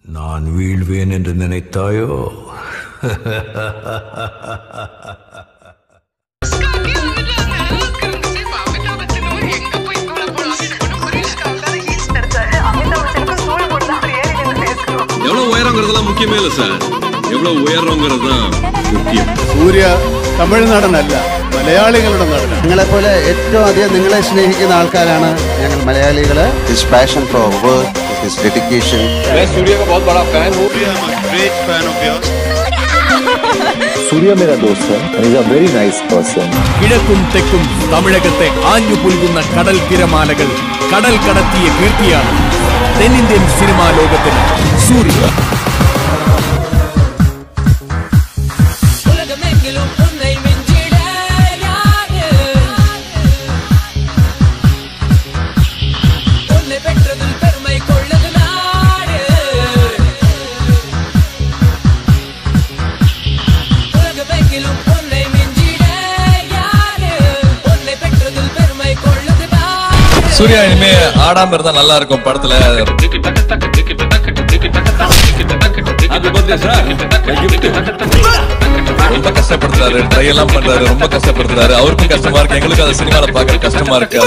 நான் வீழ்வேன் என்று நினைத்தாயோ எவ்வளவு உயரங்கிறதெல்லாம் முக்கியமே இல்லை சார் எவ்வளவு உயர்றோங்கிறது தான் முக்கியம் സൂര്യ തമിഴ് നടനല്ല മലയാളികളുടെ നടനാണ് നിങ്ങളെപ്പോലെ ഏറ്റവും അധികം നിങ്ങളെ സ്നേഹിക്കുന്ന ആൾക്കാരാണ് ഞങ്ങൾ മലയാളികൾ his passion for work his dedication Surya मेरा दोस्त है and he's a very nice person. കിഴക്കും തെക്കും തമിഴകത്തെ ആഞ്ഞു പുൽകുന്ന കടൽ തിരമാലകൾ കടൽ കടത്തിയ കീർത്തിയാണ് തെന്നിന്ത്യൻ സിനിമാ ലോകത്തിന് സൂര്യ உலகமெங்கிலும் உன்னை மிஞ்சிட யாரு உன்னை பெற்றதில் பெருமை கொள்ளது நாடு உலகமெங்கிலும் உன்னை மிஞ்சிட யாரு உன்னை பெற்றதில் பெருமை கொள்ளது நாடு சூர்யா இனிமே ஆடாம இருந்தா நல்லா இருக்கும் படத்துல அது பத்தியா சார் ரொம்ப கஷ்டப்படுத்துறாரு ட்ரை எல்லாம் பண்றாரு ரொம்ப கஷ்டப்படுத்துறாரு அவருக்கும் கஷ்டமா இருக்கு எங்களுக்கு அது சினிமால பாக்க கஷ்டமா இருக்கு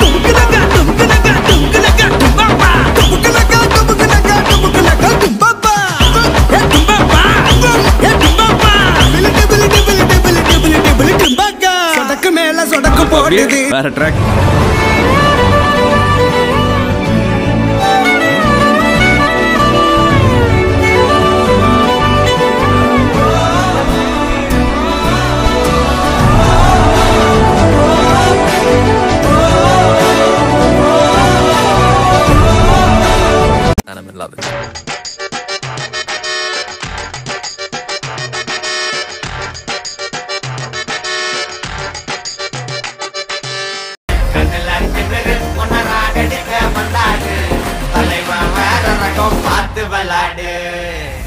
வேற track I'm in love with it. தலைவன் வேற ரகம் பார்த்து விளாடு